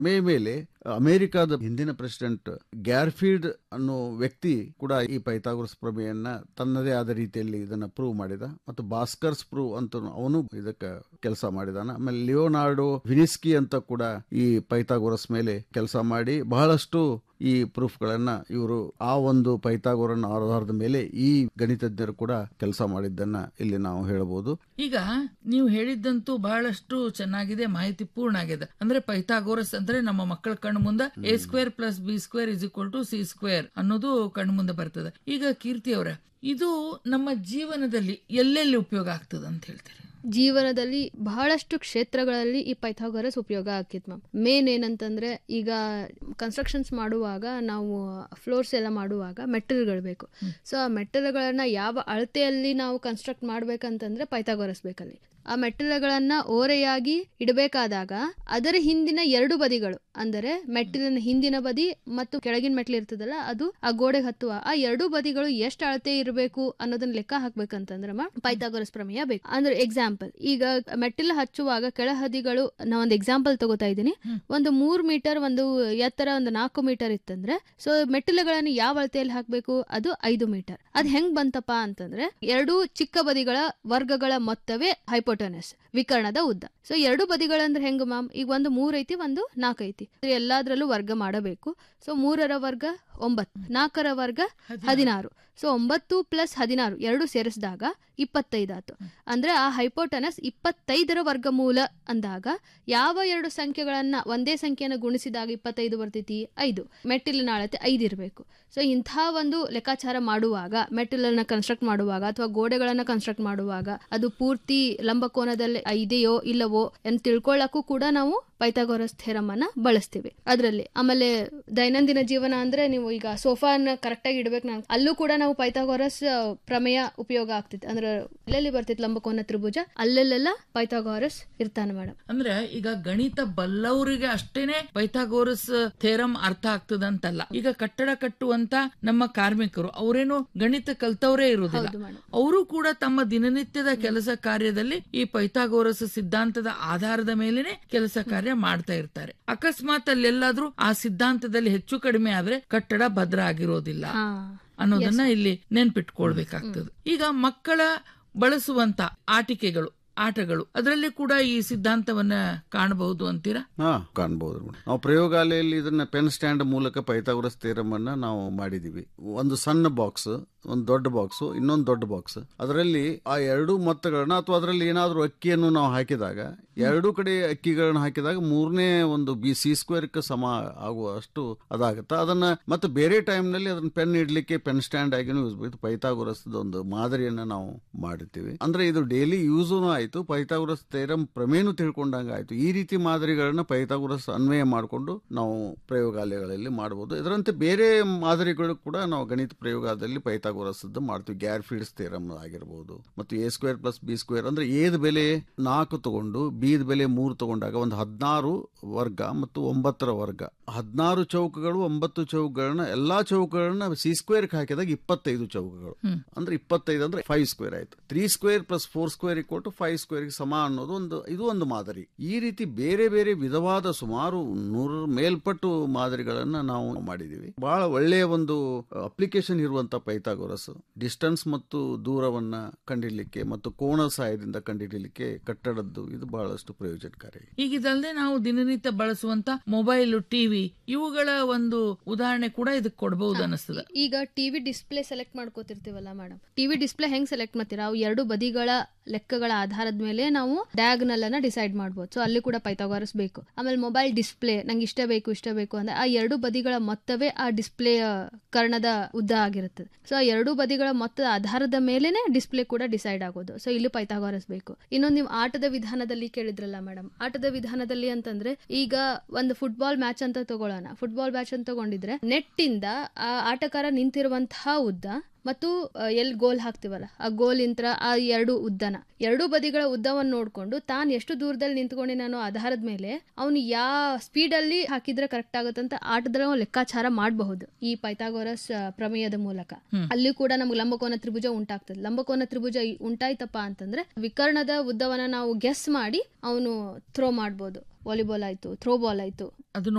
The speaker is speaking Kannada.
ಮೇ ಮೇಲೆ ಅಮೆರಿಕಾದ ಹಿಂದಿನ ಪ್ರೆಸಿಡೆಂಟ್ ಗ್ಯಾರ್ಫೀಲ್ಡ್ ಅನ್ನೋ ವ್ಯಕ್ತಿ ಕೂಡ ಈ ಪೈಥಾಗೋರಸ್ ಪ್ರಮೇಯನ್ನ ತನ್ನದೇ ಆದ ರೀತಿಯಲ್ಲಿ ಇದನ್ನ ಪ್ರೂವ್ ಮಾಡಿದ ಮತ್ತು ಭಾಸ್ಕರ್ಸ್ ಪ್ರೂವ್ ಅಂತ ಅವನು ಇದಕ್ಕೆ ಕೆಲಸ ಮಾಡಿದಾನ ಆಮೇಲೆ ಲಿಯೋನಾರ್ಡೋ ವಿನಿಸ್ಕಿ ಅಂತ ಕೂಡ ಈ ಪೈಥಾಗೋರಸ್ ಮೇಲೆ ಕೆಲಸ ಮಾಡಿ ಬಹಳಷ್ಟು ಈ ಪ್ರೂಫ್ಗಳನ್ನ ಇವರು ಆ ಒಂದು ಪೈಥಾಗೋರನ್ ಆಧಾರದ ಮೇಲೆ ಈ ಗಣಿತಜ್ಞರು ಕೂಡ ಕೆಲಸ ಮಾಡಿದ್ದನ್ನ ಇಲ್ಲಿ ನಾವು ಹೇಳಬಹುದು ಈಗ ನೀವು ಹೇಳಿದ್ದಂತೂ ಬಹಳಷ್ಟು ಚೆನ್ನಾಗಿದೆ ಮಾಹಿತಿ ಪೂರ್ಣ ಆಗಿದೆ ಅಂದ್ರೆ ಪೈಥಾಗೋರಸ್ ಅಂದ್ರೆ ನಮ್ಮ ಮಕ್ಕಳ ಕಣ್ಣು ಮುಂದೆ A square plus B square is equal to C square ಅನ್ನೋದು ಕಣ್ಣು ಮುಂದೆ ಬರ್ತದೆ ಈಗ ಕೀರ್ತಿ ಅವರ ಇದು ನಮ್ಮ ಜೀವನದಲ್ಲಿ ಎಲ್ಲೆಲ್ಲಿ ಉಪಯೋಗ ಆಗ್ತದೆ ಅಂತ ಹೇಳ್ತೀರಿ ಜೀವನದಲ್ಲಿ ಬಹಳಷ್ಟು ಕ್ಷೇತ್ರಗಳಲ್ಲಿ ಈ ಪೈಥಾಗರಸ್ ಉಪಯೋಗ ಆಕಿತ್ ಮ್ಯಾಮ್ ಮೇನ್ ಏನಂತಂದ್ರೆ ಈಗ ಕನ್ಸ್ಟ್ರಕ್ಷನ್ಸ್ ಮಾಡುವಾಗ ನಾವು ಫ್ಲೋರ್ಸ್ ಎಲ್ಲ ಮಾಡುವಾಗ ಮೆಟೀರಿಯಲ್ಗಳು ಬೇಕು ಸೊ ಆ ಮೆಟೀರಿಯಲ್ಗಳನ್ನ ಯಾವ ಅಳತೆಯಲ್ಲಿ ನಾವು ಕನ್ಸ್ಟ್ರಕ್ಟ್ ಮಾಡ್ಬೇಕಂತಂದ್ರೆ ಪೈಥಾಗರಸ್ ಬೇಕಲ್ಲಿ ಆ ಮೆಟ್ಟಿಲುಗಳನ್ನ ಓರೆಯಾಗಿ ಇಡಬೇಕಾದಾಗ ಅದರ ಹಿಂದಿನ ಎರಡು ಬದಿಗಳು ಅಂದರೆ ಮೆಟ್ಟಿಲಿನ ಹಿಂದಿನ ಬದಿ ಮತ್ತು ಕೆಳಗಿನ ಮೆಟ್ಲು ಇರ್ತದಲ್ಲ ಅದು ಆ ಗೋಡೆಗೆ ಹತ್ತುವ ಆ ಎರಡು ಬದಿಗಳು ಎಷ್ಟು ಅಳತೆ ಇರಬೇಕು ಅನ್ನೋದನ್ನ ಲೆಕ್ಕ ಹಾಕ್ಬೇಕಂತಂದ್ರೆ ಪೈಥಾಗೋರಸ್ ಪ್ರಮೇಯ ಬೇಕು ಅಂದ್ರೆ ಎಕ್ಸಾಂಪಲ್ ಈಗ ಮೆಟ್ಟಿಲು ಹಚ್ಚುವಾಗ ಕೆಳಹದಿಗಳು ನಾ ಒಂದು ಎಕ್ಸಾಂಪಲ್ ತಗೋತಾ ಇದ್ದೀನಿ ಒಂದು ಮೂರ್ ಮೀಟರ್ ಒಂದು ಎತ್ತರ ಒಂದು ನಾಲ್ಕು ಮೀಟರ್ ಇತ್ತಂದ್ರೆ ಸೊ ಮೆಟ್ಟಿಲುಗಳನ್ನು ಯಾವ ಅಳತೆಯಲ್ಲಿ ಹಾಕ್ಬೇಕು ಅದು ಐದು ಮೀಟರ್ ಅದ್ ಹೆಂಗ್ ಬಂತಪ್ಪ ಅಂತಂದ್ರೆ ಎರಡು ಚಿಕ್ಕ ಬದಿಗಳ ವರ್ಗಗಳ ಮೊತ್ತವೇ ಹೈಪೋಟನಸ್ ವಿಕರ್ಣದ ಉದ್ದ ಸೊ ಎರಡು ಬದಿಗಳಂದ್ರೆ ಹೆಂಗ್ ಮ್ಯಾಮ್ ಈಗ ಒಂದು ಮೂರ್ ಐತಿ ಒಂದು ನಾಲ್ಕು ಐತಿ ಎಲ್ಲಾದ್ರಲ್ಲೂ ವರ್ಗ ಮಾಡಬೇಕು ಸೊ ಮೂರರ ವರ್ಗ ಒಂಬತ್ತು ನಾಲ್ಕರ ವರ್ಗ ಹದಿನಾರು ಸೊ ಒಂಬತ್ತು ಪ್ಲಸ್ ಹದಿನಾರು ಎರಡು ಸೇರಿಸಿದಾಗ ಇಪ್ಪತ್ತೈದು ಆತು ಅಂದ್ರೆ ಆ ಹೈಪೋಟನಸ್ ಇಪ್ಪತ್ತೈದರ ವರ್ಗಮೂಲ ಅಂದಾಗ ಯಾವ ಎರಡು ಸಂಖ್ಯೆಗಳನ್ನ ಒಂದೇ ಸಂಖ್ಯೆಯನ್ನು ಗುಣಿಸಿದಾಗ ಇಪ್ಪತ್ತೈದು ಬರ್ತೈತಿ ಐದು ಮೆಟ್ಟಿಲಿನ ಅಳತೆ ಐದು ಇರಬೇಕು ಸೊ ಇಂಥ ಒಂದು ಲೆಕ್ಕಾಚಾರ ಮಾಡುವಾಗ ಮೆಟ್ಟಿಲನ್ನ ಕನ್ಸ್ಟ್ರಕ್ಟ್ ಮಾಡುವಾಗ ಅಥವಾ ಗೋಡೆಗಳನ್ನ ಕನ್ಸ್ಟ್ರಕ್ಟ್ ಮಾಡುವಾಗ ಅದು ಪೂರ್ತಿ ಲಂಬಕೋನದಲ್ಲಿ ಇದೆಯೋ ಇಲ್ಲವೋ ಅಂತ ತಿಳ್ಕೊಳ್ಳಕ್ಕೂ ಕೂಡ ನಾವು ಪೈಥಾಗೋರಸ್ ಥೇರಮ್ ಅನ್ನ ಬಳಸ್ತೀವಿ ಅದರಲ್ಲಿ ಆಮೇಲೆ ದೈನಂದಿನ ಜೀವನ ಅಂದ್ರೆ ನೀವು ಈಗ ಸೋಫಾನ ಕರೆಕ್ಟ್ ಆಗಿ ಇಡ್ಬೇಕು ನಾವು ಅಲ್ಲೂ ಕೂಡ ನಾವು ಪೈಥಾಗೋರಸ್ ಪ್ರಮೇಯ ಉಪಯೋಗ ಆಗ್ತಿತ್ತು ಅಂದ್ರೆ ಎಲ್ಲೆಲ್ಲಿ ಬರ್ತಿತ್ತು ಲಂಬಕೋನ ತ್ರಿಭುಜ ಅಲ್ಲೆಲ್ಲೆಲ್ಲ ಪೈಥಾಗೋರಸ್ ಇರ್ತಾನೆ ಮೇಡಮ್ ಅಂದ್ರೆ ಈಗ ಗಣಿತ ಬಲ್ಲವರಿಗೆ ಅಷ್ಟೇನೆ ಪೈಥಾಗೋರಸ್ ಥೇರಮ್ ಅರ್ಥ ಆಗ್ತದಂತಲ್ಲ ಈಗ ಕಟ್ಟಡ ಕಟ್ಟುವಂತ ನಮ್ಮ ಕಾರ್ಮಿಕರು ಅವರೇನು ಗಣಿತ ಕಲ್ತವರೇ ಇರುವುದಿಲ್ಲ ಹೌದು ಮೇಡಮ್ ಅವರು ಕೂಡ ತಮ್ಮ ದಿನನಿತ್ಯದ ಕೆಲಸ ಕಾರ್ಯದಲ್ಲಿ ಈ ಪೈಥಾಗೋರಸ್ ಸಿದ್ಧಾಂತದ ಆಧಾರದ ಮೇಲೆನೆ ಕೆಲಸ ಕಾರ್ಯ ಮಾಡ್ತಾ ಇರ್ತಾರೆ ಅಕಸ್ಮಾತ್ ಅಲ್ಲೆಲ್ಲಾದ್ರೂ ಆ ಸಿದ್ಧಾಂತದಲ್ಲಿ ಹೆಚ್ಚು ಕಡಿಮೆ ಆದ್ರೆ ಕಟ್ಟಡ ಭದ್ರ ಆಗಿರೋದಿಲ್ಲ ಹಾ ಅನ್ನೋದನ್ನ ಇಲ್ಲಿ ನೆನ್ಪಿಟ್ಕೊಳ್ಬೇಕಾಗ್ತದೆ ಈಗ ಮಕ್ಕಳ ಬಳಸುವಂತ ಆಟಿಕೆಗಳು ಆಟಗಳು ಅದರಲ್ಲಿ ಕೂಡ ಈ ಸಿದ್ಧಾಂತವನ್ನ ಕಾಣಬಹುದು ಅಂತೀರಾ ಹಾ ಕಾಣಬಹುದು ಮೇಡಮ್. ನಾವು ಪ್ರಯೋಗಾಲಯಲ್ಲಿ ಇದನ್ನ ಪೆನ್ ಸ್ಟ್ಯಾಂಡ್ ಮೂಲಕ ಪೈಥಾಗೋರಸ್ ಥಿಯರಮ್ ಅನ್ನ ನಾವು ಮಾಡಿದೀವಿ ಒಂದು ಸಣ್ಣ ಬಾಕ್ಸ್ ಒಂದು ದೊಡ್ಡ ಬಾಕ್ಸ್ ಇನ್ನೊಂದು ದೊಡ್ಡ ಬಾಕ್ಸ್ ಅದರಲ್ಲಿ ಆ ಎರಡು ಮೊತ್ತಗಳನ್ನ ಅಥವಾ ಅದರಲ್ಲಿ ಏನಾದ್ರೂ ಅಕ್ಕಿಯನ್ನು ನಾವು ಹಾಕಿದಾಗ ಎರಡೂ ಕಡೆ ಅಕ್ಕಿಗಳನ್ನ ಹಾಕಿದಾಗ ಮೂರನೇ ಒಂದು ಬಿ ಸಿ ಸ್ಕ್ವೇರ್ ಸಮ ಆಗುವ ಅಷ್ಟು ಅದಾಗುತ್ತೆ ಅದನ್ನ ಮತ್ತೆ ಬೇರೆ ಟೈಮ್ ನಲ್ಲಿ ಅದನ್ನ ಪೆನ್ ಇಡ್ಲಿಕ್ಕೆ ಪೆನ್ ಸ್ಟ್ಯಾಂಡ್ ಆಗಿನೂ ಯೂಸ್ ಬೇಕು ಪೈಥಾಗೋರಸ್ ಒಂದು ಮಾದರಿಯನ್ನ ನಾವು ಮಾಡಿರ್ತೀವಿ ಅಂದ್ರೆ ಇದು ಡೈಲಿ ಯೂಸೂ ಆಯ್ತು ಪೈಥಾಗೋರಸ್ ಥೇರಮ್ ಪ್ರಮೇಯನು ತಿಳ್ಕೊಂಡಂಗ ಆಯ್ತು ಈ ರೀತಿ ಮಾದರಿಗಳನ್ನ ಪೈಥಾಗೋರಸ್ ಅನ್ವಯ ಮಾಡಿಕೊಂಡು ನಾವು ಪ್ರಯೋಗಾಲಯಗಳಲ್ಲಿ ಮಾಡಬಹುದು ಇದರಂತೆ ಬೇರೆ ಮಾದರಿಗಳು ಕೂಡ ನಾವು ಗಣಿತ ಪ್ರಯೋಗದಲ್ಲಿ ಪೈಥಾಗೋರಸ್ ಮಾಡ್ತೀವಿ ಗ್ಯಾರ್ಫೀಲ್ಡ್ಸ್ ಥೇರಮ್ ಆಗಿರಬಹುದು ಮತ್ತು A square plus B square ಅಂದ್ರೆ ಏದ್ ಬೆಲೆ ನಾಲ್ಕು ತಗೊಂಡು ಬಿದ ಬೆಲೆ ಮೂರು ತಗೊಂಡಾಗ ಒಂದು ಹದಿನಾರು ವರ್ಗ ಮತ್ತು ಒಂಬತ್ತರ ವರ್ಗ ಹದಿನಾರು ಚೌಕಗಳು ಒಂಬತ್ತು ಚೌಕಗಳನ್ನ ಎಲ್ಲಾ ಚೌಕಗಳನ್ನ ಸಿ ಸ್ಕ್ವೇರ್ ಹಾಕಿದಾಗ ಇಪ್ಪತ್ತೈದು ಚೌಕಗಳು ಅಂದ್ರೆ ಇಪ್ಪತ್ತೈದು ಅಂದ್ರೆ ಫೈವ್ ಸ್ಕ್ವೇರ್ ಆಯ್ತು three square plus four square equal to five square ಸಮ ಅನ್ನೋದು ಒಂದು ಇದು ಒಂದು ಮಾದರಿ ಈ ರೀತಿ ಬೇರೆ ಬೇರೆ ವಿಧವಾದ ಸುಮಾರು ನೂರ ಮೇಲ್ಪಟ್ಟು ಮಾದರಿಗಳನ್ನ ನಾವು ಮಾಡಿದೀವಿ ಬಹಳ ಒಳ್ಳೆಯ ಒಂದು ಅಪ್ಲಿಕೇಶನ್ ಇರುವಂತ ಪೈಥಾಗೋರಸ್ ಡಿಸ್ಟನ್ಸ್ ಮತ್ತು ದೂರವನ್ನ ಕಂಡಿಡ್ಲಿಕ್ಕೆ ಮತ್ತು ಕೋಣ ಸಹಾಯದಿಂದ ಕಂಡುಹಿಡಿಯಲಿಕ್ಕೆ ಕಟ್ಟಡದ್ದು ಇದು ಬಹಳಷ್ಟು ಪ್ರಯೋಜನಕಾರಿ ಈಗ ಇದಲ್ಲದೆ ನಾವು ದಿನನಿತ್ಯ ಬಳಸುವಂತ ಮೊಬೈಲ್ ಟಿವಿ ಇವುಗಳ ಒಂದು ಉದಾಹರಣೆ ಕೂಡ ಇದಕ್ಕೆ ಕೊಡಬಹುದು ಅನಿಸ್ತದ ಈಗ ಟಿವಿ ಡಿಸ್ಪ್ಲೇ ಸೆಲೆಕ್ಟ್ ಮಾಡ್ಕೋತಿರ್ತೀವಲ್ಲ ಮೇಡಮ್ ಟಿವಿ ಡಿಸ್ಪ್ಲೇ ಹೆಂಗ್ ಸೆಲೆಕ್ಟ್ ಮಾಡ್ತೀರಾ ಅವು ಎರಡು ಬದಿಗಳ ಲೆಕ್ಕಗಳ ಆಧಾರದ ಮೇಲೆ ನಾವು ಡಯಾಗ್ನಲ್ ಅನ್ನ ಡಿಸೈಡ್ ಮಾಡ್ಬೋದು ಸೊ ಅಲ್ಲಿ ಕೂಡ ಪೈಥಾಗೋರಸ್ ಬೇಕು ಆಮೇಲೆ ಮೊಬೈಲ್ ಡಿಸ್ಪ್ಲೇ ನಂಗೆ ಇಷ್ಟ ಬೇಕು ಇಷ್ಟ ಬೇಕು ಅಂದ್ರೆ ಆ ಎರಡು ಬದಿಗಳ ಮೊತ್ತವೇ ಆ ಡಿಸ್ಪ್ಲೇ ಕರ್ಣದ ಉದ್ದ ಆಗಿರುತ್ತದೆ ಸೊ ಆ ಎರಡು ಬದಿಗಳ ಮೊತ್ತದ ಆಧಾರದ ಮೇಲೆನೆ ಡಿಸ್ಪ್ಲೇ ಕೂಡ ಡಿಸೈಡ್ ಆಗೋದು ಸೊ ಇಲ್ಲಿ ಪೈಥಾಗೋರಸ್ ಬೇಕು ಇನ್ನೊಂದು ನೀವು ಆಟದ ವಿಧಾನದಲ್ಲಿ ಕೇಳಿದ್ರಲ್ಲ ಮೇಡಮ್ ಆಟದ ವಿಧಾನದಲ್ಲಿ ಅಂತಂದ್ರೆ ಈಗ ಒಂದು ಫುಟ್ಬಾಲ್ ಮ್ಯಾಚ್ ಅಂತ ತಗೊಳ್ಳೋಣ ಫುಟ್ಬಾಲ್ ಮ್ಯಾಚ್ ಅಂತ ತಗೊಂಡಿದ್ರೆ ನೆಟ್ ಇಂದ ಆ ಆಟಗಾರ ನಿಂತಿರುವಂತಹ ಉದ್ದ ಮತ್ತು ಎಲ್ಲಿ ಗೋಲ್ ಹಾಕ್ತಿವಲ್ಲ ಆ ಗೋಲ್ ಇಂತ್ರ ಆ ಎರಡು ಉದ್ದನ ಎರಡೂ ಬದಿಗಳ ಉದ್ದವನ್ನು ನೋಡ್ಕೊಂಡು ತಾನು ಎಷ್ಟು ದೂರದಲ್ಲಿ ನಿಂತ್ಕೊಂಡು ನಾನು ಆಧಾರದ ಮೇಲೆ ಅವನು ಯಾವ ಸ್ಪೀಡಲ್ಲಿ ಹಾಕಿದ್ರೆ ಕರೆಕ್ಟ್ ಆಗುತ್ತಂತ ಆಟದ ಲೆಕ್ಕಾಚಾರ ಮಾಡಬಹುದು ಈ ಪೈಥಾಗೋರಸ್ ಆ, ಪ್ರಮೇಯದ ಮೂಲಕ ಅಲ್ಲಿ ಕೂಡ ನಮ್ಗೆ ಲಂಬಕೋನ ತ್ರಿಭುಜ ಉಂಟಾಗ್ತದೆ ಲಂಬಕೋನ ತ್ರಿಭುಜ ಈ- ಉಂಟಾಯ್ತಪ್ಪ ಅಂತಂದ್ರೆ ವಿಕರ್ಣದ ಉದ್ದವನ್ನ ನಾವು ಗೆಸ್ ಮಾಡಿ ಅವನು ಥ್ರೋ ಮಾಡ್ಬೋದು ವಾಲಿಬಾಲ್ ಆಯ್ತು ಥ್ರೋ ಬಾಲ್ ಆಯ್ತು ಅದನ್ನು